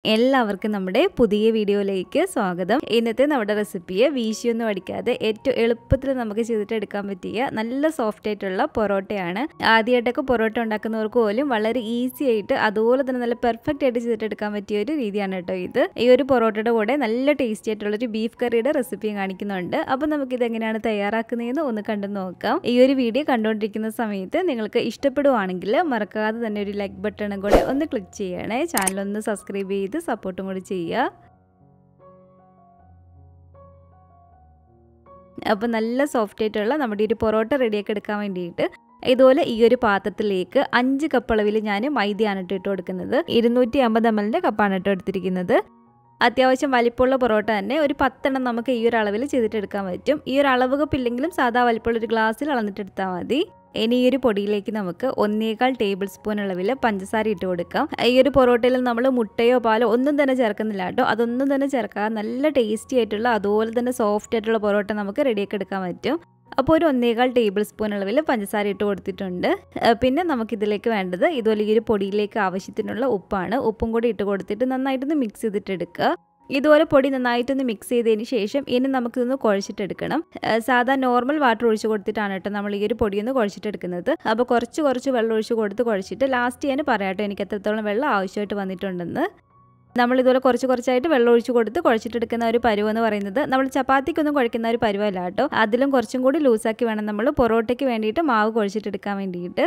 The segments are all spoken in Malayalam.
എല്ലാവർക്കും നമ്മുടെ പുതിയ വീഡിയോയിലേക്ക് സ്വാഗതം ഇന്നത്തെ നമ്മുടെ റെസിപ്പിയെ വീശിയൊന്നും അടിക്കാതെ ഏറ്റവും എളുപ്പത്തിൽ നമുക്ക് ചെയ്തിട്ട് എടുക്കാൻ പറ്റിയ നല്ല സോഫ്റ്റ് ആയിട്ടുള്ള പൊറോട്ടയാണ് ആദ്യമായിട്ടൊക്കെ പൊറോട്ട ഉണ്ടാക്കുന്നവർക്ക് പോലും വളരെ ഈസി ആയിട്ട് അതുപോലെ തന്നെ നല്ല പെർഫെക്റ്റ് ആയിട്ട് ചെയ്തിട്ട് എടുക്കാൻ പറ്റിയ ഒരു രീതിയാണ് കേട്ടോ ഇത് ഈ ഒരു പൊറോട്ടയുടെ കൂടെ നല്ല ടേസ്റ്റി ആയിട്ടുള്ള ഒരു ബീഫ് കറിയുടെ റെസിപ്പിയും കാണിക്കുന്നുണ്ട് അപ്പോൾ നമുക്ക് ഇത് എങ്ങനെയാണ് തയ്യാറാക്കുന്നതെന്ന് ഒന്ന് കണ്ടു നോക്കാം ഈ ഒരു വീഡിയോ കണ്ടുകൊണ്ടിരിക്കുന്ന സമയത്ത് നിങ്ങൾക്ക് ഇഷ്ടപ്പെടുവാണെങ്കിൽ മറക്കാതെ തന്നെ ഒരു ലൈക്ക് ബട്ടണും കൂടെ ഒന്ന് ക്ലിക്ക് ചെയ്യണേ ചാനൽ ഒന്ന് സബ്സ്ക്രൈബ് ചെയ്ത് സപ്പോർട്ടും കൂടി ചെയ്യുക അപ്പോൾ നല്ല സോഫ്റ്റ് ആയിട്ടുള്ള നമ്മുടെ ഒരു പൊറോട്ട റെഡിയാക്കി എടുക്കാൻ വേണ്ടിയിട്ട് ഇതുപോലെ ഈ ഒരു പാത്രത്തിലേക്ക് അഞ്ച് കപ്പ് അളവിൽ ഞാൻ മൈദയാണ് ഇട്ട് കൊടുക്കുന്നത് ഇരുന്നൂറ്റി അമ്പത് എം എല്ലിൻ്റെ കപ്പാണ് ഇട്ട് എടുത്തിരിക്കുന്നത് അത്യാവശ്യം വലിപ്പമുള്ള പൊറോട്ട തന്നെ ഒരു പത്തെണ്ണം നമുക്ക് ഈ ഒരു അളവിൽ ചെയ്തിട്ടെടുക്കാൻ പറ്റും ഈ ഒരു അളവ് കപ്പ് ഇല്ലെങ്കിലും സാധാ വലിപ്പമുള്ള ഒരു ഗ്ലാസ്സിൽ അളന്നിട്ടെടുത്താൽ മതി ഇനി ഈ ഒരു പൊടിയിലേക്ക് നമുക്ക് ഒന്നേകാൽ ടേബിൾ സ്പൂൺ അളവിൽ പഞ്ചസാര ഇട്ട് കൊടുക്കാം ഈ ഒരു പൊറോട്ടയിൽ നമ്മൾ മുട്ടയോ പാലോ ഒന്നും തന്നെ ചേർക്കുന്നില്ല കേട്ടോ അതൊന്നും തന്നെ ചേർക്കാതെ നല്ല ടേസ്റ്റി ആയിട്ടുള്ള അതുപോലെ തന്നെ സോഫ്റ്റ് ആയിട്ടുള്ള പൊറോട്ട നമുക്ക് റെഡിയാക്കി എടുക്കാൻ പറ്റും അപ്പോൾ ഒരു ഒന്നേകാൽ ടേബിൾ സ്പൂൺ അളവിൽ പഞ്ചസാര ഇട്ട് കൊടുത്തിട്ടുണ്ട് പിന്നെ നമുക്കിതിലേക്ക് വേണ്ടത് ഇതുപോലെ ഈ ഒരു പൊടിയിലേക്ക് ആവശ്യത്തിനുള്ള ഉപ്പാണ് ഉപ്പും കൂടി ഇട്ട് കൊടുത്തിട്ട് നന്നായിട്ടൊന്ന് മിക്സ് ചെയ്തിട്ട് എടുക്കുക ഇതുപോലെ പൊടി നന്നായിട്ടൊന്ന് മിക്സ് ചെയ്തതിന് ശേഷം ഇനി നമുക്കിതൊന്ന് കുഴച്ചിട്ടെടുക്കണം സാധാ നോർമൽ വാട്ടർ ഒഴിച്ച് കൊടുത്തിട്ടാണ് കേട്ടോ നമ്മൾ ഈ ഒരു പൊടിയൊന്ന് കുഴച്ചിട്ടെടുക്കുന്നത് അപ്പോൾ കുറച്ച് കുറച്ച് വെള്ളം ഒഴിച്ച് കൊടുത്ത് കുഴച്ചിട്ട് ലാസ്റ്റ് ഞാൻ പറയാട്ടോ എനിക്ക് എത്രത്തോളം വെള്ളം ആവശ്യമായിട്ട് വന്നിട്ടുണ്ടെന്ന് നമ്മൾ ഇതുപോലെ കുറച്ച് കുറച്ചായിട്ട് വെള്ളം ഒഴിച്ച് കൊടുത്ത് കുഴച്ചിട്ടെടുക്കുന്ന ഒരു പരുവം എന്ന് പറയുന്നത് നമ്മൾ ചപ്പാത്തിക്കൊന്നും കുഴക്കുന്ന ഒരു പരുവമല്ല കേട്ടോ അതിലും കുറച്ചും കൂടി ലൂസാക്കി വേണം നമ്മൾ പൊറോട്ടയ്ക്ക് വേണ്ടിയിട്ട് മാവ് കുഴച്ചിട്ടെടുക്കാൻ വേണ്ടിയിട്ട്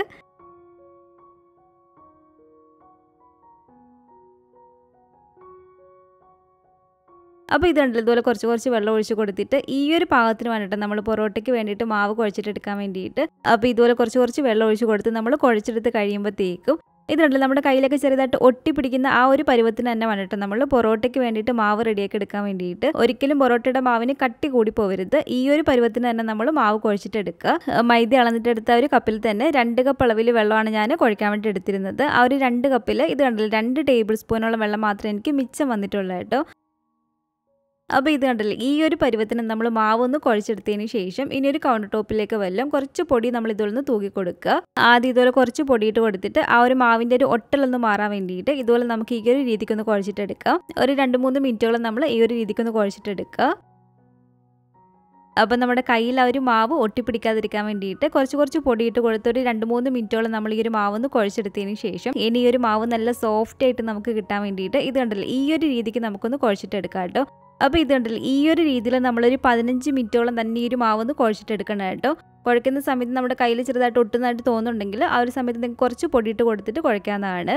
അപ്പോൾ ഇതുണ്ടല്ലോ ഇതുപോലെ കുറച്ച് കുറച്ച് വെള്ളം ഒഴിച്ച് കൊടുത്തിട്ട് ഈ ഒരു പാകത്തിന് വേണ്ടിയിട്ട് നമ്മൾ പൊറോട്ടയ്ക്ക് വേണ്ടിയിട്ട് മാവ് കുഴച്ചിട്ടെടുക്കാൻ വേണ്ടിയിട്ട് അപ്പോൾ ഇതുപോലെ കുറച്ച് കുറച്ച് വെള്ളം ഒഴിച്ച് കൊടുത്ത് നമ്മൾ കുഴച്ചെടുത്ത് കഴിയുമ്പോഴത്തേക്കും ഇതുണ്ടല്ലോ നമ്മുടെ കയ്യിലൊക്കെ ചെറുതായിട്ട് ഒട്ടിപ്പിടിക്കുന്ന ആ ഒരു പരുവത്തിന് തന്നെ വേണ്ടിയിട്ട് നമ്മൾ പൊറോട്ടയ്ക്ക് വേണ്ടിയിട്ട് മാവ് റെഡിയാക്കി എടുക്കാൻ വേണ്ടിയിട്ട് ഒരിക്കലും പൊറോട്ടയുടെ മാവിന് കട്ടി കൂടി പോകരുത് ഈ ഒരു പരുവത്തിന് തന്നെ നമ്മൾ മാവ് കുഴച്ചിട്ടെടുക്കുക മൈദ അളന്നിട്ടെടുത്ത ഒരു കപ്പിൽ തന്നെ രണ്ട് കപ്പ് അളവിൽ വെള്ളമാണ് ഞാൻ കുഴക്കാൻ വേണ്ടി എടുത്തിരുന്നത് ആ ഒരു രണ്ട് കപ്പിൽ ഇത് കണ്ടല്ലോ രണ്ട് ടേബിൾ സ്പൂണോളം വെള്ളം മാത്രമേ എനിക്ക് മിച്ചം വന്നിട്ടുള്ളൂ കേട്ടോ അപ്പോൾ ഇത് കണ്ടല്ലേ ഈ ഒരു പരുവത്തിന് നമ്മൾ മാവൊന്ന് കുഴച്ചെടുത്തതിന് ശേഷം ഇനി ഒരു കൗണ്ടർ ടോപ്പിലേക്ക് വല്ലതും കുറച്ച് പൊടി നമ്മൾ ഇതുപോലെ തൂക്കി കൊടുക്കുക ആദ്യം ഇതുപോലെ കുറച്ച് പൊടിയിട്ട് കൊടുത്തിട്ട് ആ ഒരു മാവിൻ്റെ ഒരു ഒട്ടലൊന്ന് മാറാൻ വേണ്ടിയിട്ട് ഇതുപോലെ നമുക്ക് ഈ ഒരു രീതിക്കൊന്ന് കുഴച്ചിട്ടെടുക്കാം ഒരു രണ്ട് മൂന്ന് മിനിറ്റോളം നമ്മൾ ഈ ഒരു രീതിക്കൊന്ന് കുഴച്ചിട്ടെടുക്കുക അപ്പം നമ്മുടെ കയ്യിൽ ആ ഒരു മാവ് ഒട്ടിപ്പിടിക്കാതിരിക്കാൻ വേണ്ടിയിട്ട് കുറച്ച് കുറച്ച് പൊടിയിട്ട് കൊടുത്ത് ഒരു രണ്ട് മൂന്ന് മിനിറ്റോളം നമ്മൾ ഈ ഒരു മാവ് ഒന്ന് കുഴച്ചെടുത്തതിന് ശേഷം ഇനി ഈ ഒരു മാവ് നല്ല സോഫ്റ്റ് ആയിട്ട് നമുക്ക് കിട്ടാൻ വേണ്ടിയിട്ട് ഇത് കണ്ടല്ലോ ഈ ഒരു രീതിക്ക് നമുക്കൊന്ന് കുഴച്ചിട്ടെടുക്കാം കേട്ടോ അപ്പോൾ ഇത് കണ്ടല്ലോ ഈ ഒരു രീതിയിൽ നമ്മളൊരു പതിനഞ്ച് മിനിറ്റോളം തന്നെ ഈ ഒരു മാവൊന്ന് കുഴച്ചിട്ടെടുക്കണം കേട്ടോ കുഴക്കുന്ന സമയത്ത് നമ്മുടെ കയ്യിൽ ചെറുതായിട്ട് ഒട്ടുന്നതായിട്ട് തോന്നുന്നുണ്ടെങ്കിൽ ആ ഒരു സമയത്ത് നിങ്ങൾക്ക് കുറച്ച് പൊടിയിട്ട് കൊടുത്തിട്ട് കുഴക്കാവുന്നതാണ്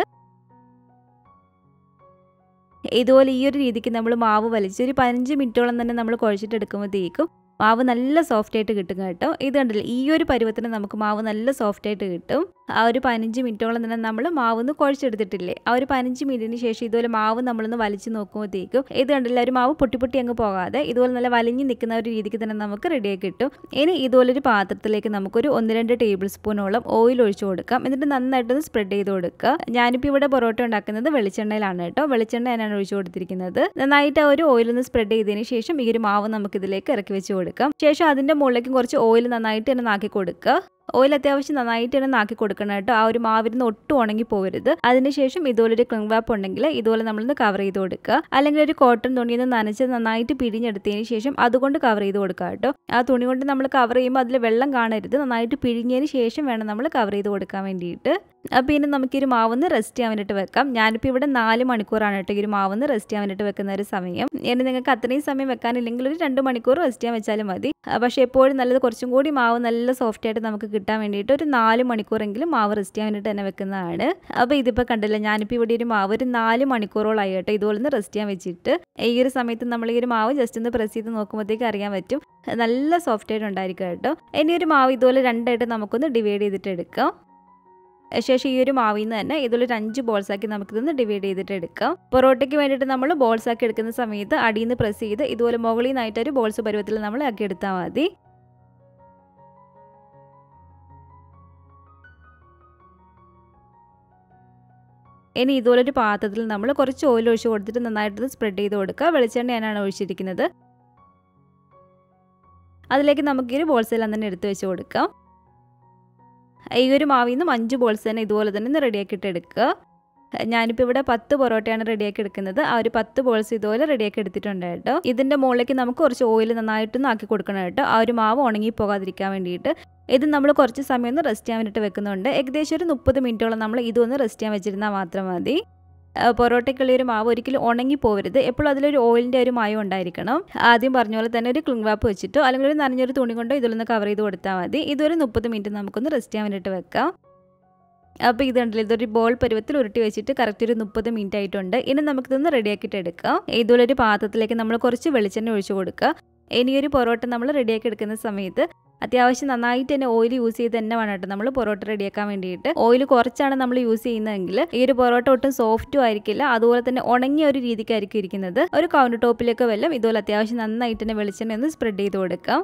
ഇതുപോലെ ഈ ഒരു രീതിക്ക് നമ്മൾ മാവ് വലിച്ച് ഒരു പതിനഞ്ച് മിനിറ്റോളം തന്നെ നമ്മൾ കുഴച്ചിട്ടെടുക്കുമ്പോഴത്തേക്കും മാവ് നല്ല സോഫ്റ്റ് ആയിട്ട് കിട്ടും കേട്ടോ ഇത് കണ്ടില്ല ഈ ഒരു പരുവത്തിന് നമുക്ക് മാവ് നല്ല സോഫ്റ്റ് ആയിട്ട് കിട്ടും ആ ഒരു പതിനഞ്ച് മിനിറ്റോളം തന്നെ നമ്മൾ മാവ് ഒന്ന് കുഴച്ചെടുത്തിട്ടില്ലേ ആ ഒരു പതിനഞ്ച് മിനിറ്റിന് ശേഷം ഇതുപോലെ മാവ് നമ്മളൊന്ന് വലിച്ചു നോക്കുമ്പോഴത്തേക്കും ഇത് കണ്ടില്ല ഒരു മാവ് പൊട്ടി പൊട്ടി അങ്ങ് പോകാതെ ഇതുപോലെ നല്ല വലിഞ്ഞ് നിൽക്കുന്ന ഒരു രീതിക്ക് തന്നെ നമുക്ക് റെഡിയാക്കി കിട്ടും ഇനി ഇതുപോലെ ഒരു പാത്രത്തിലേക്ക് നമുക്കൊരു ഒന്ന് രണ്ട് ടേബിൾ സ്പൂണോളം ഓയിൽ ഒഴിച്ചു കൊടുക്കാം എന്നിട്ട് നന്നായിട്ടൊന്ന് സ്പ്രെഡ് ചെയ്ത് കൊടുക്കുക ഞാനിപ്പോൾ ഇവിടെ പൊറോട്ട ഉണ്ടാക്കുന്നത് വെളിച്ചെണ്ണയിലാണ് കേട്ടോ വെളിച്ചെണ്ണ ഞാനാണ് ഒഴിച്ചു കൊടുത്തിരിക്കുന്നത് നന്നായിട്ട് ആ ഒരു ഓയിൽ ഒന്ന് സ്പ്രെഡ് ചെയ്തതിന് ശേഷം ഈ ഒരു മാവ് നമുക്ക് ഇതിലേക്ക് ഇറക്കി വെച്ച് കൊടുക്കാം ശേഷം അതിൻ്റെ മുകളിലേക്കും കുറച്ച് ഓയിൽ നന്നായിട്ട് തന്നെ നാക്കി കൊടുക്കുക ഓയിൽ അത്യാവശ്യം നന്നായിട്ട് തന്നെ നാക്കി കൊടുക്കണം കേട്ടോ ആ ഒരു മാവിരുന്ന് ഒട്ടും ഉണങ്ങി പോകരുത് അതിനുശേഷം ഇതുപോലെ ഒരു ക്ലിങ് വാപ്പ് ഉണ്ടെങ്കിൽ ഇതുപോലെ നമ്മളൊന്ന് കവർ ചെയ്ത് കൊടുക്കുക അല്ലെങ്കിൽ ഒരു കോട്ടൺ തുണിയൊന്ന് നനച്ച് നന്നായിട്ട് പിഴിഞ്ഞെടുത്തതിന് ശേഷം അതുകൊണ്ട് കവർ ചെയ്ത് കൊടുക്കുക കേട്ടോ ആ തുണി കൊണ്ട് നമ്മൾ കവർ ചെയ്യുമ്പോൾ അതിൽ വെള്ളം കാണരുത് നന്നായിട്ട് പിഴിഞ്ഞതിന് ശേഷം വേണം നമ്മൾ കവർ ചെയ്ത് കൊടുക്കാൻ വേണ്ടിയിട്ട് അപ്പോൾ ഇനി നമുക്ക് ഒരു മാവൊന്ന് റെസ്റ്റ് ചെയ്യാൻ വേണ്ടിയിട്ട് വെക്കാം ഞാനിപ്പോൾ ഇവിടെ നാല് മണിക്കൂറാണ് കേട്ടോ ഈ ഒരു മാവൊന്ന് റെസ്റ്റ് ചെയ്യാൻ വേണ്ടിയിട്ട് വെക്കുന്ന ഒരു സമയം ഇനി നിങ്ങൾക്ക് അത്രയും സമയം വെക്കാനില്ലെങ്കിൽ ഒരു രണ്ട് മണിക്കൂർ റെസ്റ്റ് ചെയ്യാൻ വെച്ചാലും മതി പക്ഷേ എപ്പോഴും നല്ലത് കുറച്ചും കൂടി മാവ് നല്ല സോഫ്റ്റ് ആയിട്ട് നമുക്ക് കിട്ടാൻ വേണ്ടിയിട്ട് ഒരു നാല് മണിക്കൂറെങ്കിലും മാവ് റെസ്റ്റ് ചെയ്യാൻ വേണ്ടിയിട്ട് തന്നെ വെക്കുന്നതാണ് അപ്പോൾ ഇതിപ്പോൾ കണ്ടില്ല ഞാനിപ്പോൾ ഇവിടെ ഒരു മാവ് ഒരു നാല് മണിക്കൂറോളായി കേട്ടോ ഇതുപോലെ ഒന്ന് റെസ്റ്റ് ചെയ്യാൻ വെച്ചിട്ട് ഈ ഒരു സമയത്ത് നമ്മൾ ഈ ഒരു മാവ് ജസ്റ്റ് ഒന്ന് പ്രസ് ചെയ്ത് നോക്കുമ്പോഴത്തേക്ക് അറിയാൻ പറ്റും നല്ല സോഫ്റ്റ് ആയിട്ട് ഉണ്ടായിരിക്കും കേട്ടോ ഇനി ഒരു മാവ് ഇതുപോലെ രണ്ടായിട്ട് നമുക്കൊന്ന് ഡിവൈഡ് ചെയ്തിട്ട് എടുക്കാം ശേഷം ഈ ഒരു മാവിൽ നിന്ന് തന്നെ ഇതുപോലെ ഒരു അഞ്ച് ബോൾസ് ആക്കി നമുക്കിതൊന്ന് ഡിവൈഡ് ചെയ്തിട്ട് എടുക്കാം പൊറോട്ടയ്ക്ക് വേണ്ടിയിട്ട് നമ്മൾ ബോൾസ് ആക്കി എടുക്കുന്ന സമയത്ത് അടിയിൽ നിന്ന് പ്രസ് ചെയ്ത് ഇതുപോലെ മുകളിൽ നിന്നായിട്ട് ഒരു ബോൾസ് പരുവത്തിൽ നമ്മൾ ആക്കി എടുത്താൽ മതി ഇനി ഇതുപോലൊരു പാത്രത്തിൽ നമ്മൾ കുറച്ച് ഓയിൽ ഒഴിച്ച് കൊടുത്തിട്ട് നന്നായിട്ട് സ്പ്രെഡ് ചെയ്ത് കൊടുക്കുക വെളിച്ചെണ്ണ ഞാനാണ് ഒഴിച്ചിരിക്കുന്നത് അതിലേക്ക് നമുക്ക് ഈ ബോൾസ് എല്ലാം തന്നെ എടുത്ത് വെച്ച് കൊടുക്കാം ഈ ഒരു മാവിൽ നിന്ന് അഞ്ച് ബോൾസ് തന്നെ ഇതുപോലെ തന്നെ ഒന്ന് റെഡിയാക്കിയിട്ട് എടുക്കുക ഞാനിപ്പോൾ ഇവിടെ പത്ത് പൊറോട്ടയാണ് റെഡിയാക്കി എടുക്കുന്നത് ആ ഒരു പത്ത് ബോൾസ് ഇതുപോലെ റെഡിയാക്കി എടുത്തിട്ടുണ്ട് കേട്ടോ ഇതിൻ്റെ മുകളിലേക്ക് നമുക്ക് കുറച്ച് ഓയിൽ നന്നായിട്ടൊന്ന് ആക്കി കൊടുക്കണം കേട്ടോ ആ ഒരു മാവ് ഉണങ്ങി പോകാതിരിക്കാൻ വേണ്ടിയിട്ട് ഇത് നമ്മൾ കുറച്ച് സമയം ഒന്ന് റെസ്റ്റ് ചെയ്യാൻ വേണ്ടിയിട്ട് വെക്കുന്നുണ്ട് ഏകദേശം ഒരു മുപ്പത് മിനിറ്റോളം നമ്മൾ ഇതൊന്ന് റെസ്റ്റ് ചെയ്യാൻ വെച്ചിരുന്നാൽ മാത്രം മതി പൊറോട്ടയ്ക്കുള്ള ഒരു മാവ് ഒരിക്കലും ഉണങ്ങി പോകരുത് എപ്പോഴും അതിലൊരു ഓയിലിൻ്റെ ഒരു മയം ഉണ്ടായിരിക്കണം ആദ്യം പറഞ്ഞ പോലെ തന്നെ ഒരു ക്ലിങ് വാപ്പ് വെച്ചിട്ടോ അല്ലെങ്കിൽ ഒരു നനഞ്ഞൊരു തുണി കൊണ്ടോ ഇതിലൊന്ന് കവർ ചെയ്ത് കൊടുത്താൽ മതി ഇതൊരു മുപ്പത് മിനിറ്റ് നമുക്കൊന്ന് റെസ്റ്റ് ചെയ്യാൻ വേണ്ടിയിട്ട് വെക്കാം അപ്പോൾ ഇത് കണ്ടില്ല ഇതൊരു ബോൾ പരുവത്തിൽ ഉരുട്ടി വെച്ചിട്ട് കറക്റ്റ് ഒരു മുപ്പത് മിനിറ്റ് ആയിട്ടുണ്ട് ഇനി നമുക്കിതൊന്ന് റെഡിയാക്കിയിട്ട് എടുക്കാം ഇതുപോലൊരു പാത്രത്തിലേക്ക് നമ്മൾ കുറച്ച് വെളിച്ചെണ്ണ ഒഴിച്ചു കൊടുക്കുക ഇനി ഒരു പൊറോട്ട നമ്മൾ റെഡിയാക്കി എടുക്കുന്ന സമയത്ത് അത്യാവശ്യം നന്നായിട്ട് തന്നെ ഓയിൽ യൂസ് ചെയ്ത് തന്നെ വേണം കേട്ടോ നമ്മൾ പൊറോട്ട റെഡിയാക്കാൻ വേണ്ടിയിട്ട് ഓയിൽ കുറച്ചാണ് നമ്മൾ യൂസ് ചെയ്യുന്നതെങ്കിൽ ഈ ഒരു പൊറോട്ട ഒട്ടും സോഫ്റ്റും ആയിരിക്കില്ല അതുപോലെ തന്നെ ഉണങ്ങിയ ഒരു രീതിക്കായിരിക്കും ഇരിക്കുന്നത് ഒരു കൗണ്ടർ ടോപ്പിലേക്ക് വല്ലതും ഇതുപോലെ അത്യാവശ്യം നന്നായിട്ട് തന്നെ വെളിച്ചെണ്ണ ഒന്ന് സ്പ്രെഡ് ചെയ്ത് കൊടുക്കാം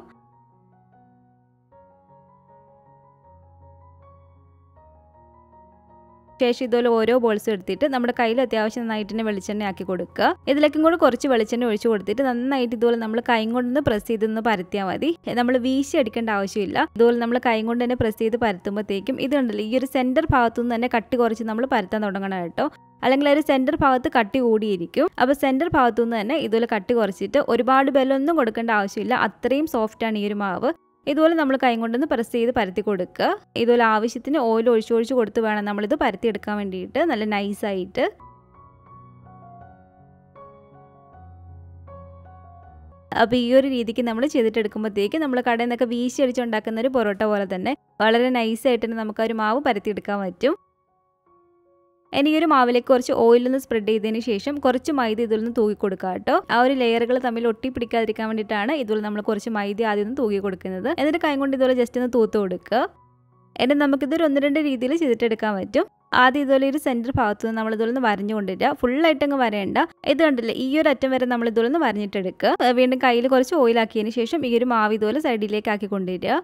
ശേഷം ഇതുപോലെ ഓരോ ബോൾസും എടുത്തിട്ട് നമ്മുടെ കയ്യിൽ അത്യാവശ്യം നന്നായിട്ട് തന്നെ വെളിച്ചെണ്ണ ആക്കി കൊടുക്കുക ഇതിലേക്കും കൂടെ കുറച്ച് വെളിച്ചെണ്ണ ഒഴിച്ച് കൊടുത്തിട്ട് നന്നായിട്ട് ഇതുപോലെ നമ്മൾ കൈ കൊണ്ടൊന്ന് പ്രസ് ചെയ്തൊന്ന് പരത്തിയാൽ മതി നമ്മൾ വീശി അടിക്കേണ്ട ആവശ്യമില്ല ഇതുപോലെ നമ്മൾ കൈ കൊണ്ട് തന്നെ പ്രസ് ചെയ്ത് പരത്തുമ്പോഴത്തേക്കും ഇത് കണ്ടല്ലോ ഈ ഒരു സെൻറ്റർ ഭാഗത്തുനിന്ന് തന്നെ കട്ടി കുറച്ച് നമ്മൾ പരത്താൻ തുടങ്ങണം കേട്ടോ അല്ലെങ്കിൽ ഒരു സെൻറ്റർ ഭാഗത്ത് കട്ടി കൂടിയിരിക്കും അപ്പോൾ സെൻറ്റർ ഭാഗത്തുനിന്ന് തന്നെ ഇതുപോലെ കട്ടി കുറച്ചിട്ട് ഒരുപാട് ബലമൊന്നും കൊടുക്കേണ്ട ആവശ്യമില്ല അത്രയും സോഫ്റ്റാണ് ഈ ഒരു മാവ് ഇതുപോലെ നമ്മൾ കൈ കൊണ്ടൊന്ന് പ്രസ് ചെയ്ത് പരത്തി കൊടുക്കുക ഇതുപോലെ ആവശ്യത്തിന് ഓയിൽ ഒഴിച്ചൊഴിച്ച് കൊടുത്ത് വേണം നമ്മളിത് പരത്തി എടുക്കാൻ വേണ്ടിയിട്ട് നല്ല നൈസായിട്ട് അപ്പോൾ ഈ ഒരു രീതിക്ക് നമ്മൾ ചെയ്തിട്ടെടുക്കുമ്പോഴത്തേക്ക് നമ്മൾ കടയിൽ നിന്നൊക്കെ വീശി അടിച്ചുണ്ടാക്കുന്ന ഒരു പൊറോട്ട പോലെ തന്നെ വളരെ നൈസായിട്ട് തന്നെ നമുക്ക് ആ ഒരു മാവ് പരത്തിയെടുക്കാൻ പറ്റും ഇനി ഈ ഒരു മാവിലേക്ക് കുറച്ച് ഓയിലൊന്ന് സ്പ്രെഡ് ചെയ്തതിന് ശേഷം കുറച്ച് മൈദ ഇതിലൊന്ന് തൂക്കി കൊടുക്കുക കേട്ടോ ആ ഒരു ലെയറുകൾ തമ്മിൽ ഒട്ടി പിടിക്കാതിരിക്കാൻ വേണ്ടിയിട്ടാണ് ഇതുപോലെ നമ്മൾ കുറച്ച് മൈദ ആദ്യം ഒന്ന് തൂക്കി കൊടുക്കുന്നത് എന്നിട്ട് കൈ കൊണ്ട് ഇതുപോലെ ജസ്റ്റ് ഒന്ന് തൂത്ത് കൊടുക്കുക എന്നിട്ട് നമുക്കിതൊരു ഒന്ന് രണ്ട് രീതിയിൽ ചെയ്തിട്ടെടുക്കാൻ പറ്റും ആദ്യം ഇതുപോലെ ഒരു സെൻറ്റർ ഭാഗത്ത് നിന്ന് നമ്മൾ ഇതുപോലെ ഒന്ന് വരഞ്ഞു കൊണ്ടിരിക്കുക ഫുള്ളായിട്ട് അങ്ങ് വരേണ്ട ഇത് കണ്ടില്ലേ ഈ ഒരു അറ്റം വരെ നമ്മൾ ഇതുപോലെ ഒന്ന് വരഞ്ഞിട്ടെടുക്കുക വീണ്ടും കയ്യിൽ കുറച്ച് ഓയിലാക്കിയതിന് ശേഷം ഈ ഒരു മാവ് ഇതുപോലെ സൈഡിലേക്ക് ആക്കി കൊണ്ടുവരിക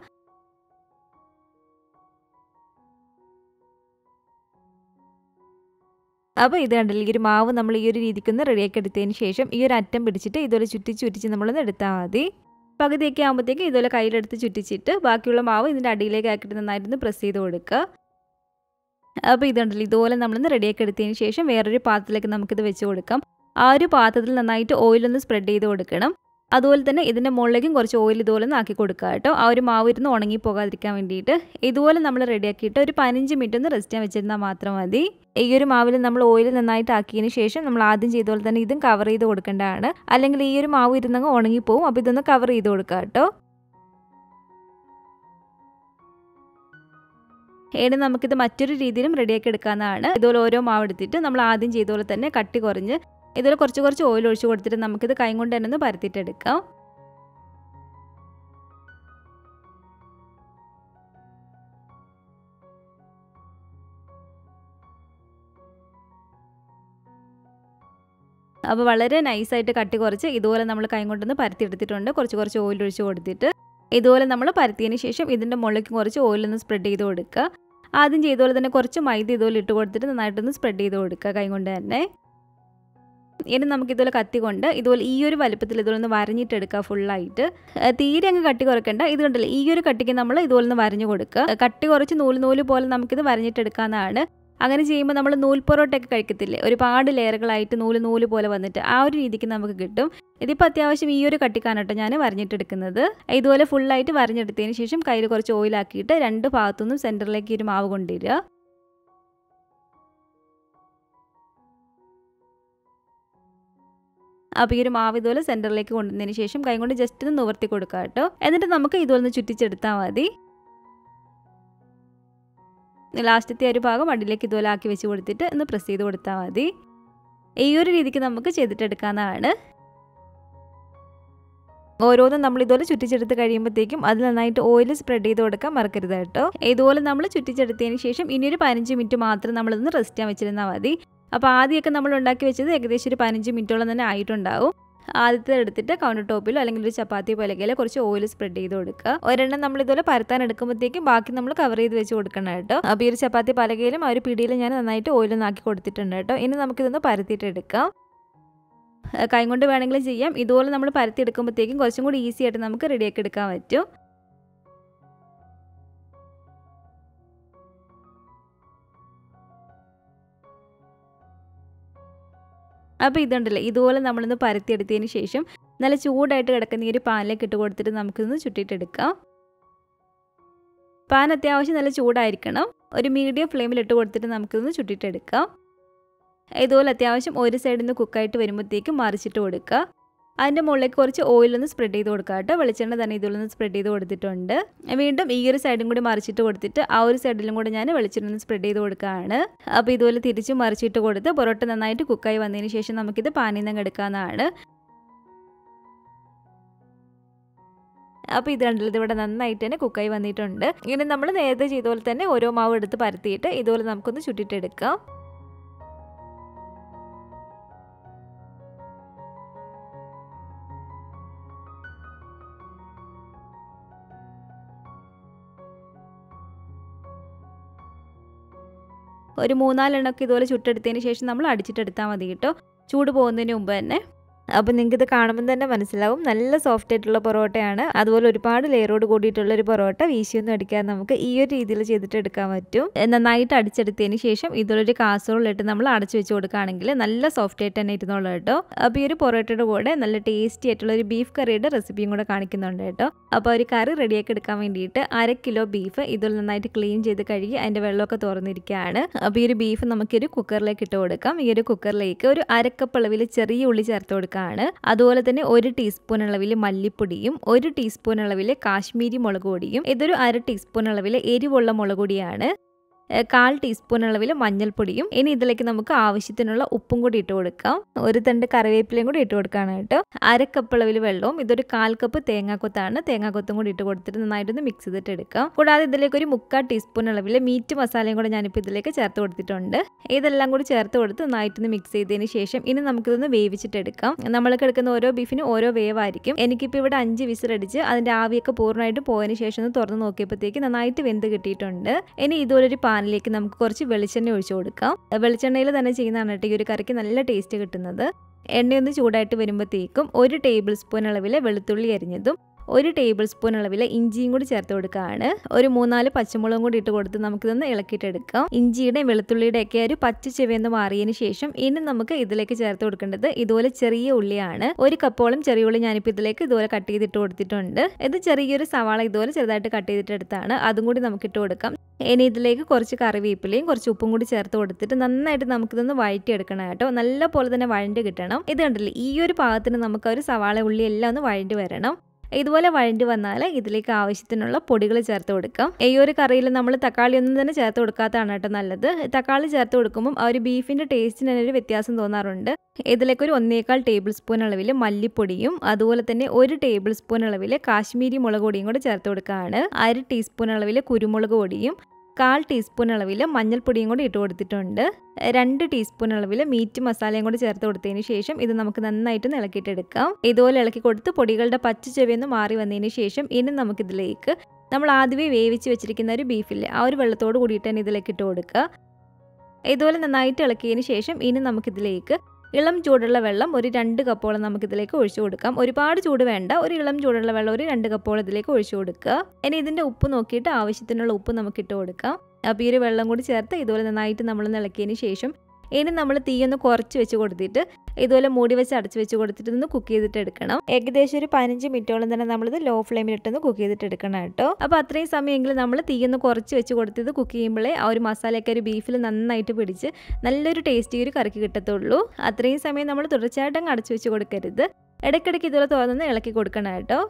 അപ്പോൾ ഇത് കണ്ടില്ല ഈ ഒരു മാവ് നമ്മൾ ഈ ഒരു രീതിക്കൊന്ന് റെഡിയാക്കി എടുത്തതിന് ശേഷം ഈ ഒരു അറ്റം പിടിച്ചിട്ട് ഇതുപോലെ ചുറ്റി ചുറ്റിച്ച് നമ്മളൊന്ന് എടുത്താൽ മതി പകുതിയൊക്കെ ആകുമ്പോഴത്തേക്ക് ഇതുപോലെ കയ്യിലെടുത്ത് ചുറ്റിച്ചിട്ട് ബാക്കിയുള്ള മാവ് ഇതിൻ്റെ അടിയിലേക്ക് ആക്കിയിട്ട് നന്നായിട്ടൊന്ന് പ്രസ് ചെയ്ത് കൊടുക്കുക അപ്പോൾ ഇതുണ്ടല്ലോ ഇതുപോലെ നമ്മളൊന്ന് റെഡിയാക്കി എടുത്തതിന് ശേഷം വേറൊരു പാത്രത്തിലേക്ക് നമുക്കിത് വെച്ച് കൊടുക്കാം ആ ഒരു പാത്രത്തിൽ നന്നായിട്ട് ഓയിലൊന്ന് സ്പ്രെഡ് ചെയ്ത് കൊടുക്കണം അതുപോലെ തന്നെ ഇതിൻ്റെ മുകളിലേക്കും കുറച്ച് ഓയിൽ ഇതുപോലെ ഒന്ന് ആക്കി കൊടുക്കുക കേട്ടോ ആ ഒരു മാവ് ഇരുന്ന് ഉണങ്ങി പോകാതിരിക്കാൻ വേണ്ടിയിട്ട് ഇതുപോലെ നമ്മൾ റെഡിയാക്കിയിട്ട് ഒരു പതിനഞ്ച് മിനിറ്റ് ഒന്ന് റെസ്റ്റ് ചെയ്യാൻ വെച്ചിരുന്നാൽ മാത്രം മതി ഈ ഒരു മാവിൽ നമ്മൾ ഓയിൽ നന്നായിട്ട് ആക്കിയതിന് ശേഷം നമ്മൾ ആദ്യം ചെയ്ത പോലെ തന്നെ ഇതും കവർ ചെയ്ത് കൊടുക്കേണ്ടതാണ് അല്ലെങ്കിൽ ഈ ഒരു മാവ് ഇരുന്നങ്ങ് ഉണങ്ങിപ്പോവും അപ്പോൾ ഇതൊന്ന് കവർ ചെയ്ത് കൊടുക്കുക കേട്ടോ ഏണ് നമുക്കിത് മറ്റൊരു രീതിയിലും റെഡിയാക്കി എടുക്കാവുന്നതാണ് ഇതുപോലെ ഓരോ മാവ് എടുത്തിട്ട് നമ്മൾ ആദ്യം ചെയ്ത പോലെ തന്നെ കട്ടി കുറഞ്ഞ് ഇതുപോലെ കുറച്ച് കുറച്ച് ഓയിൽ ഒഴിച്ച് കൊടുത്തിട്ട് നമുക്കിത് കൈ കൊണ്ട് തന്നെ ഒന്ന് പരത്തിയിട്ടെടുക്കാം അപ്പോൾ വളരെ നൈസായിട്ട് കട്ടി കുറച്ച് ഇതുപോലെ നമ്മൾ കൈ കൊണ്ടൊന്ന് പരത്തിയെടുത്തിട്ടുണ്ട് കുറച്ച് കുറച്ച് ഓയിൽ ഒഴിച്ച് കൊടുത്തിട്ട് ഇതുപോലെ നമ്മൾ പരത്തിയതിന് ശേഷം ഇതിൻ്റെ മുകളിലേക്ക് കുറച്ച് ഓയിലൊന്ന് സ്പ്രെഡ് ചെയ്ത് കൊടുക്കുക ആദ്യം ചെയ്ത പോലെ തന്നെ കുറച്ച് മൈദ ഇതുപോലെ ഇട്ട് കൊടുത്തിട്ട് നന്നായിട്ടൊന്ന് സ്പ്രെഡ് ചെയ്ത് കൊടുക്കുക കൈ കൊണ്ട് തന്നെ ഇനി നമുക്ക് ഇതുപോലെ കത്തി കൊണ്ട് ഇതുപോലെ ഈ ഒരു വലുപ്പത്തിൽ ഇതുപോലെ ഒന്ന് വരഞ്ഞിട്ടെടുക്കുക ഫുള്ളായിട്ട് തീരെ അങ്ങ് കട്ടി കുറയ്ക്കണ്ട ഇത് കണ്ടില്ല ഈ ഒരു കട്ടിക്ക് നമ്മൾ ഇതുപോലെ ഒന്ന് വരഞ്ഞു കൊടുക്കുക കട്ടി കുറച്ച് നൂല് നൂല് പോലെ നമുക്കിത് വരഞ്ഞിട്ടെടുക്കാവുന്നതാണ് അങ്ങനെ ചെയ്യുമ്പോൾ നമ്മൾ നൂൽ പൊറോട്ടയൊക്കെ കഴിക്കത്തില്ലേ ഒരുപാട് ലെയറുകളായിട്ട് നൂല് നൂല് പോലെ വന്നിട്ട് ആ ഒരു രീതിക്ക് നമുക്ക് കിട്ടും ഇതിപ്പോൾ അത്യാവശ്യം ഈ ഒരു കട്ടിക്കാണ് കേട്ടോ ഞാൻ വരഞ്ഞിട്ടെടുക്കുന്നത് ഇതുപോലെ ഫുള്ളായിട്ട് വരഞ്ഞെടുത്തതിന് ശേഷം കയ്യിൽ കുറച്ച് ഓയിലാക്കിയിട്ട് രണ്ട് ഭാഗത്തുനിന്നും സെൻറ്ററിലേക്ക് ഒരു മാവ് കൊണ്ടുവരിക അപ്പോൾ ഈ ഒരു മാവ് ഇതുപോലെ സെൻറ്ററിലേക്ക് കൊണ്ടുവന്നതിന് ശേഷം കൈ കൊണ്ട് ജസ്റ്റ് ഒന്ന് നിവർത്തി കൊടുക്കുക കേട്ടോ എന്നിട്ട് നമുക്ക് ഇതുപോലെ ഒന്ന് ചുറ്റിച്ചെടുത്താൽ മതി ലാസ്റ്റത്തെ ഒരു ഭാഗം അടിയിലേക്ക് ഇതുപോലെ ആക്കി വെച്ച് കൊടുത്തിട്ട് ഒന്ന് പ്രസ് ചെയ്ത് കൊടുത്താൽ മതി ഈ ഒരു രീതിക്ക് നമുക്ക് ചെയ്തിട്ടെടുക്കാവുന്നതാണ് ഓരോന്നും നമ്മൾ ഇതുപോലെ ചുറ്റിച്ചെടുത്ത് കഴിയുമ്പോഴത്തേക്കും അത് നന്നായിട്ട് ഓയിൽ സ്പ്രെഡ് ചെയ്ത് കൊടുക്കാൻ മറക്കരുത് കേട്ടോ ഇതുപോലെ നമ്മൾ ചുറ്റിച്ചെടുത്തതിന് ശേഷം ഇനി ഒരു പതിനഞ്ച് മിനിറ്റ് മാത്രം നമ്മളിതൊന്ന് റെസ്റ്റ് ചെയ്യാൻ വെച്ചിരുന്നാൽ മതി അപ്പോൾ ആദ്യമൊക്കെ നമ്മൾ ഉണ്ടാക്കി വെച്ചത് ഏകദേശം ഒരു പതിനഞ്ച് മിനിറ്റോളം തന്നെ ആയിട്ടുണ്ടാവും ആദ്യത്തെ എടുത്തിട്ട് കൗണ്ടർ ടോപ്പിലോ അല്ലെങ്കിൽ ഒരു ചപ്പാത്തി പോലെയൊക്കെ കുറച്ച് ഓയിൽ സ്പ്രെഡ് ചെയ്ത് കൊടുക്കുക ഒരെണ്ണം നമ്മൾ ഇതുപോലെ പരത്താൻ എടുക്കുമ്പോഴത്തേക്കും ബാക്കി നമ്മൾ കവർ ചെയ്ത് വെച്ച് കൊടുക്കണം കേട്ടോ അപ്പോൾ ഈ ഒരു ചപ്പാത്തി പലകയിലും ആ ഒരു പിടിയിലും ഞാൻ നന്നായിട്ട് ഓയിൽ ആക്കി കൊടുത്തിട്ടുണ്ട് കേട്ടോ ഇനി നമുക്കിതൊന്ന് പരത്തിയിട്ട് എടുക്കാം കൈ കൊണ്ട് വേണമെങ്കിലും ചെയ്യാം ഇതുപോലെ നമ്മൾ പരത്തി എടുക്കുമ്പോഴത്തേക്കും കുറച്ചും കൂടി ഈസി ആയിട്ട് നമുക്ക് റെഡിയാക്കി എടുക്കാൻ പറ്റും അപ്പോൾ ഇതുണ്ടല്ലോ ഇതുപോലെ നമ്മളൊന്ന് പരത്തിയെടുത്തതിന് ശേഷം നല്ല ചൂടായിട്ട് കിടക്കുന്ന ഈ ഒരു പാനിലേക്ക് ഇട്ട് കൊടുത്തിട്ട് നമുക്കിതൊന്ന് ചുട്ടിട്ടെടുക്കാം പാൻ അത്യാവശ്യം നല്ല ചൂടായിരിക്കണം ഒരു മീഡിയം ഫ്ലെയിമിൽ ഇട്ട് കൊടുത്തിട്ട് നമുക്കിതൊന്ന് ചുട്ടിട്ടെടുക്കാം ഇതുപോലെ അത്യാവശ്യം ഒരു സൈഡിൽ നിന്ന് കുക്കായിട്ട് വരുമ്പോഴത്തേക്കും മറിച്ചിട്ട് കൊടുക്കുക അതിൻ്റെ മുകളിലേക്ക് കുറച്ച് ഓയിലൊന്ന് സ്പ്രെഡ് ചെയ്ത് കൊടുക്കുക കേട്ടോ വെളിച്ചെണ്ണ തന്നെ ഇതിലൊന്ന് സ്പ്രെഡ് ചെയ്ത് കൊടുത്തിട്ടുണ്ട് വീണ്ടും ഈ ഒരു സൈഡും കൂടി മറിച്ചിട്ട് കൊടുത്തിട്ട് ആ ഒരു സൈഡിലും കൂടെ ഞാൻ വെളിച്ചെണ്ണ ഒന്ന് സ്പ്രെഡ് ചെയ്ത് കൊടുക്കുകയാണ് അപ്പോൾ ഇതുപോലെ തിരിച്ച് മറിച്ചിട്ട് കൊടുത്ത് പൊറോട്ട നന്നായിട്ട് കുക്കായി വന്നതിന് ശേഷം നമുക്കിത് പാനിൽ നിന്ന് എടുക്കാവുന്നതാണ് അപ്പോൾ ഇത് കണ്ടില്ല ഇതിവിടെ നന്നായിട്ട് തന്നെ കുക്കായി വന്നിട്ടുണ്ട് ഇങ്ങനെ നമ്മൾ നേരത്തെ ചെയ്ത പോലെ തന്നെ ഓരോ മാവ് എടുത്ത് പരത്തിയിട്ട് ഇതുപോലെ നമുക്കൊന്ന് ചുട്ടിട്ടെടുക്കാം ഒരു മൂന്നാലെണ്ണമൊക്കെ ഇതുപോലെ ചുട്ടെടുത്തതിന് ശേഷം നമ്മൾ അടിച്ചിട്ടെടുത്താൽ മതി കേട്ടോ ചൂട് പോകുന്നതിന് മുമ്പ് തന്നെ അപ്പോൾ നിങ്ങൾക്ക് ഇത് കാണുമ്പോൾ തന്നെ മനസ്സിലാവും നല്ല സോഫ്റ്റ് ആയിട്ടുള്ള പൊറോട്ടയാണ് അതുപോലെ ഒരുപാട് ലെയറോട് കൂടിയിട്ടുള്ള ഒരു പൊറോട്ട വീശിയൊന്നും അടിക്കാൻ നമുക്ക് ഈ ഒരു രീതിയിൽ ചെയ്തിട്ട് എടുക്കാൻ പറ്റും നന്നായിട്ട് അടിച്ചെടുത്തതിന് ശേഷം ഇതുള്ളൊരു കാസറോളിലിട്ട് നമ്മൾ അടച്ചു വെച്ച് കൊടുക്കുകയാണെങ്കിൽ നല്ല സോഫ്റ്റ് ആയിട്ട് തന്നെ ഇരുന്നോളൂ കേട്ടോ അപ്പോൾ ഈ ഒരു പൊറോട്ടയുടെ കൂടെ നല്ല ടേസ്റ്റി ആയിട്ടുള്ള ഒരു ബീഫ് കറിയുടെ റെസിപ്പിയും കൂടെ കാണിക്കുന്നുണ്ട് കേട്ടോ അപ്പോൾ ഒരു കറി റെഡിയാക്കി എടുക്കാൻ വേണ്ടിയിട്ട് അര കിലോ ബീഫ് ഇതിൽ നന്നായിട്ട് ക്ലീൻ ചെയ്ത് കഴുകി അതിൻ്റെ വെള്ളമൊക്കെ തുറന്നിരിക്കുകയാണ് അപ്പോൾ ഈ ഒരു ബീഫ് നമുക്കൊരു കുക്കറിലേക്ക് ഇട്ട് കൊടുക്കാം ഈ ഒരു കുക്കറിലേക്ക് ഒരു അരക്കപ്പ് അളവിൽ ചെറിയ ഉള്ളി ചേർത്ത് കൊടുക്കാം ആണ് അതുപോലെ തന്നെ ഒരു ടീസ്പൂൺ അളവിൽ മല്ലിപ്പൊടിയും ഒരു ടീസ്പൂൺ അളവിൽ കാശ്മീരി മുളക് പൊടിയും ഇതൊരു അര ടീസ്പൂൺ അളവിൽ എരിവുള്ള മുളക് പൊടിയാണ് കാൽ ടീസ്പൂൺ അളവിൽ മഞ്ഞൾപ്പൊടിയും ഇനി ഇതിലേക്ക് നമുക്ക് ആവശ്യത്തിനുള്ള ഉപ്പും കൂടി ഇട്ട് കൊടുക്കാം ഒരു തണ്ട് കറിവേപ്പിലയും കൂടി ഇട്ട് കൊടുക്കാണ് കേട്ടോ അര കപ്പ് അളവിൽ വെള്ളവും ഇതൊരു കാൽ കപ്പ് തേങ്ങാക്കൊത്താണ് തേങ്ങാക്കൊത്തും കൂടി ഇട്ട് കൊടുത്തിട്ട് നന്നായിട്ടൊന്ന് മിക്സ് ചെയ്തിട്ട് എടുക്കാം കൂടാതെ ഇതിലേക്ക് ഒരു മുക്കാൽ ടീസ്പൂൺ അളവിൽ മീറ്റ് മസാലയും കൂടെ ഞാനിപ്പോൾ ഇതിലേക്ക് ചേർത്ത് കൊടുത്തിട്ടുണ്ട് ഇതെല്ലാം കൂടി ചേർത്ത് കൊടുത്ത് നന്നായിട്ടൊന്ന് മിക്സ് ചെയ്തതിന് ശേഷം ഇനി നമുക്കിതൊന്ന് വേവിച്ചിട്ടെടുക്കാം നമ്മൾക്ക് എടുക്കുന്ന ഓരോ ബീഫിനും ഓരോ വേവായിരിക്കും എനിക്കിപ്പോൾ ഇവിടെ അഞ്ച് വിസിലടിച്ച് അതിൻ്റെ ആവിയൊക്കെ പൂർണ്ണമായിട്ട് പോയതിന് ശേഷം ഒന്ന് തുറന്ന് നോക്കിയപ്പോഴത്തേക്ക് നന്നായിട്ട് വെന്ത് കിട്ടിയിട്ടുണ്ട് ഇനി ഇതുപോലൊരു പാനിലേക്ക് നമുക്ക് കുറച്ച് വെളിച്ചെണ്ണ ഒഴിച്ചു കൊടുക്കാം വെളിച്ചെണ്ണയിൽ തന്നെ ചെയ്യുന്നതാണ് കേട്ടോ ഈ ഒരു കറിക്ക് നല്ല ടേസ്റ്റ് കിട്ടുന്നത് എണ്ണയൊന്ന് ചൂടായിട്ട് വരുമ്പോഴത്തേക്കും ഒരു ടേബിൾ സ്പൂൺ അളവിൽ വെളുത്തുള്ളി അരിഞ്ഞതും ഒരു ടേബിൾ സ്പൂൺ അളവിൽ ഇഞ്ചിയും കൂടി ചേർത്ത് കൊടുക്കുകയാണ് ഒരു മൂന്നാല് പച്ചമുളകും കൂടി ഇട്ട് കൊടുത്ത് നമുക്കിതൊന്ന് ഇളക്കിയിട്ടെടുക്കാം ഇഞ്ചിയുടെയും വെളുത്തുള്ളിയുടെ ഒക്കെ ഒരു പച്ച ചെവിയെന്ന് മാറിയതിന് ശേഷം ഇനി നമുക്ക് ഇതിലേക്ക് ചേർത്ത് കൊടുക്കേണ്ടത് ഇതുപോലെ ചെറിയ ഉള്ളിയാണ് ഒരു കപ്പോളം ചെറിയ ഉള്ളി ഞാനിപ്പോൾ ഇതിലേക്ക് ഇതുപോലെ കട്ട് ചെയ്തിട്ട് കൊടുത്തിട്ടുണ്ട് ഇത് ചെറിയൊരു സവാള ഇതുപോലെ ചെറുതായിട്ട് കട്ട് ചെയ്തിട്ടെടുത്താണ് അതും കൂടി നമുക്ക് ഇട്ട് കൊടുക്കാം ഇനി ഇതിലേക്ക് കുറച്ച് കറിവേപ്പിലയും കുറച്ച് ഉപ്പും കൂടി ചേർത്ത് കൊടുത്തിട്ട് നന്നായിട്ട് നമുക്കിതൊന്ന് വഴറ്റിയെടുക്കണം കേട്ടോ നല്ല പോലെ തന്നെ വഴണ്ട് കിട്ടണം ഇത് കണ്ടില്ലേ ഈ ഒരു പാകത്തിന് നമുക്ക് ഒരു സവാള ഉള്ളി എല്ലാം ഒന്ന് വഴണ്ടി വരണം ഇതുപോലെ വഴണ്ടി വന്നാൽ ഇതിലേക്ക് ആവശ്യത്തിനുള്ള പൊടികൾ ചേർത്ത് കൊടുക്കാം ഈ ഒരു കറിയിൽ നമ്മൾ തക്കാളി ഒന്നും തന്നെ ചേർത്ത് കൊടുക്കാത്തതാണ് കേട്ടോ നല്ലത് തക്കാളി ചേർത്ത് കൊടുക്കുമ്പോൾ ആ ഒരു ബീഫിൻ്റെ ടേസ്റ്റിന് തന്നെ ഒരു വ്യത്യാസം തോന്നാറുണ്ട് ഇതിലേക്ക് ഒരു ഒന്നേകാൽ ടേബിൾ സ്പൂൺ അളവിൽ മല്ലിപ്പൊടിയും അതുപോലെ തന്നെ ഒരു ടേബിൾ സ്പൂൺ അളവിൽ കാശ്മീരി മുളക് പൊടിയും കൂടെ ചേർത്ത് കൊടുക്കുകയാണ് അര ടീസ്പൂൺ അളവിൽ കുരുമുളക് പൊടിയും കാൽ ടീസ്പൂൺ അളവിൽ മഞ്ഞൾപ്പൊടിയും കൂടി ഇട്ട് കൊടുത്തിട്ടുണ്ട് രണ്ട് ടീസ്പൂൺ അളവിൽ മീറ്റ് മസാലയും കൂടി ചേർത്ത് കൊടുത്തതിന് ശേഷം ഇത് നമുക്ക് നന്നായിട്ട് ഇളക്കിയിട്ടെടുക്കാം ഇതുപോലെ ഇളക്കി കൊടുത്ത് പൊടികളുടെ പച്ച ചെവിയൊന്ന് മാറി വന്നതിന് ശേഷം ഇനി നമുക്കിതിലേക്ക് നമ്മൾ ആദ്യമേ വേവിച്ച് വെച്ചിരിക്കുന്ന ഒരു ബീഫില്ലേ ആ ഒരു വെള്ളത്തോട് കൂടിയിട്ട് തന്നെ ഇതിലേക്ക് ഇട്ട് കൊടുക്കുക ഇതുപോലെ നന്നായിട്ട് ഇളക്കിയതിന് ശേഷം ഇനി നമുക്കിതിലേക്ക് ഇളം ചൂടുള്ള വെള്ളം ഒരു രണ്ട് കപ്പോളം നമുക്കിതിലേക്ക് ഒഴിച്ചു കൊടുക്കാം ഒരുപാട് ചൂട് വേണ്ട ഒരു ഇളം ചൂടുള്ള വെള്ളം ഒരു രണ്ട് കപ്പോളം ഇതിലേക്ക് ഒഴിച്ചു കൊടുക്കുക ഇനി ഇതിൻ്റെ ഉപ്പ് നോക്കിയിട്ട് ആവശ്യത്തിനുള്ള ഉപ്പ് നമുക്ക് ഇട്ട് കൊടുക്കാം അപ്പോൾ ഈ ഒരു വെള്ളം കൂടി ചേർത്ത് ഇതുപോലെ നന്നായിട്ട് നമ്മൾ ഇളക്കിയതിന് ശേഷം ഇനി നമ്മൾ തീയൊന്ന് കുറച്ച് വെച്ച് കൊടുത്തിട്ട് ഇതുപോലെ മൂടി വെച്ച് അടച്ച് വെച്ച് കൊടുത്തിട്ട് ഒന്ന് കുക്ക് ചെയ്തിട്ട് എടുക്കണം ഏകദേശം ഒരു പതിനഞ്ച് മിനിറ്റോളം തന്നെ നമ്മളിത് ലോ ഫ്ലെയിമിലിട്ടൊന്ന് കുക്ക് ചെയ്തിട്ട് എടുക്കണം കേട്ടോ അപ്പോൾ അത്രയും സമയമെങ്കിലും നമ്മൾ തീയൊന്ന് കുറച്ച് വെച്ച് കൊടുത്തിട്ട് കുക്ക് ചെയ്യുമ്പോഴേ ആ ഒരു മസാലയൊക്കെ ഒരു ബീഫിൽ നന്നായിട്ട് പിടിച്ച് നല്ലൊരു ടേസ്റ്റി ഒരു കറിക്ക് കിട്ടത്തുള്ളൂ അത്രയും സമയം നമ്മൾ തുടർച്ചയായിട്ട് അങ്ങ് അടച്ചു വെച്ച് കൊടുക്കരുത് ഇടയ്ക്കിടയ്ക്ക് ഇതുപോലെ തുറന്ന് ഇളക്കി കൊടുക്കണം കേട്ടോ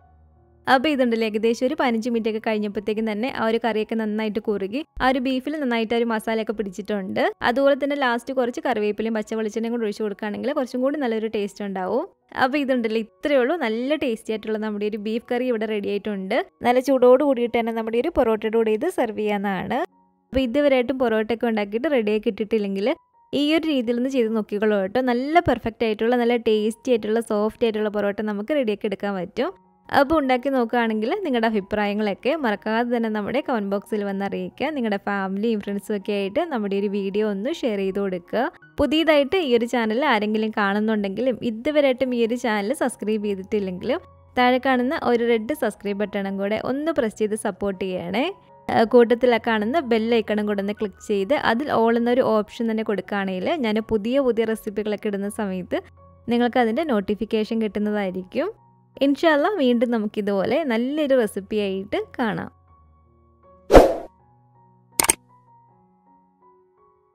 അപ്പോൾ ഇതുണ്ടല്ലോ ഏകദേശം ഒരു പതിനഞ്ച് മിനിറ്റ് ഒക്കെ കഴിഞ്ഞപ്പോഴത്തേക്കും തന്നെ ആ ഒരു കറിയൊക്കെ നന്നായിട്ട് കുറുകി ആ ഒരു ബീഫിൽ നന്നായിട്ട് ആ ഒരു മസാലയൊക്കെ പിടിച്ചിട്ടുണ്ട് അതുപോലെ തന്നെ ലാസ്റ്റ് കുറച്ച് കറിവേപ്പിലയും പച്ച വെളിച്ചെണ്ണയും കൂടി ഒഴിച്ച് കൊടുക്കുകയാണെങ്കിൽ കുറച്ചും കൂടി നല്ലൊരു ടേസ്റ്റ് ഉണ്ടാവും അപ്പോൾ ഇതുണ്ടല്ലോ ഇത്രയേ ഉള്ളൂ നല്ല ടേസ്റ്റി ആയിട്ടുള്ള നമ്മുടെ ഒരു ബീഫ് കറി ഇവിടെ റെഡി ആയിട്ടുണ്ട് നല്ല ചൂടോട് കൂടിയിട്ട് തന്നെ നമ്മുടെ ഒരു പൊറോട്ടയുടെ കൂടെ ഇത് സെർവ് ചെയ്യാവുന്നതാണ് അപ്പോൾ ഇതുവരെയായിട്ടും പൊറോട്ടയൊക്കെ ഉണ്ടാക്കിയിട്ട് റെഡിയാക്കി ഇട്ടിട്ടില്ലെങ്കിൽ ഈ ഒരു രീതിയിൽ ഒന്ന് ചെയ്ത് നോക്കിക്കോളൂ കേട്ടോ നല്ല പെർഫെക്റ്റ് ആയിട്ടുള്ള നല്ല ടേസ്റ്റി ആയിട്ടുള്ള സോഫ്റ്റ് ആയിട്ടുള്ള പൊറോട്ട നമുക്ക് റെഡിയാക്കി എടുക്കാൻ പറ്റും അപ്പോൾ ഉണ്ടാക്കി നോക്കുകയാണെങ്കിൽ നിങ്ങളുടെ അഭിപ്രായങ്ങളൊക്കെ മറക്കാതെ തന്നെ നമ്മുടെ കമൻറ്റ് ബോക്സിൽ വന്ന് അറിയിക്കുക നിങ്ങളുടെ ഫാമിലിയും ഫ്രണ്ട്സും ഒക്കെ ആയിട്ട് നമ്മുടെ ഒരു വീഡിയോ ഒന്ന് ഷെയർ ചെയ്ത് കൊടുക്കുക പുതിയതായിട്ട് ഈ ഒരു ചാനൽ ആരെങ്കിലും കാണുന്നുണ്ടെങ്കിലും ഇതുവരെയായിട്ടും ഈ ഒരു ചാനൽ സബ്സ്ക്രൈബ് ചെയ്തിട്ടില്ലെങ്കിലും താഴെ കാണുന്ന ഒരു റെഡ് സബ്സ്ക്രൈബ് ബട്ടണും കൂടെ ഒന്ന് പ്രസ് ചെയ്ത് സപ്പോർട്ട് ചെയ്യണേ കൂട്ടത്തിലൊക്കെ കാണുന്ന ബെല്ലൈക്കണം കൂടെ ഒന്ന് ക്ലിക്ക് ചെയ്ത് അതിൽ ഓൾ എന്നൊരു ഓപ്ഷൻ തന്നെ കൊടുക്കുകയാണെങ്കിൽ ഞാൻ പുതിയ പുതിയ റെസിപ്പികളൊക്കെ ഇടുന്ന സമയത്ത് നിങ്ങൾക്ക് അതിൻ്റെ നോട്ടിഫിക്കേഷൻ കിട്ടുന്നതായിരിക്കും ഇൻഷാല്ല വീണ്ടും നമുക്കിതുപോലെ നല്ലൊരു റെസിപ്പി ആയിട്ട് കാണാം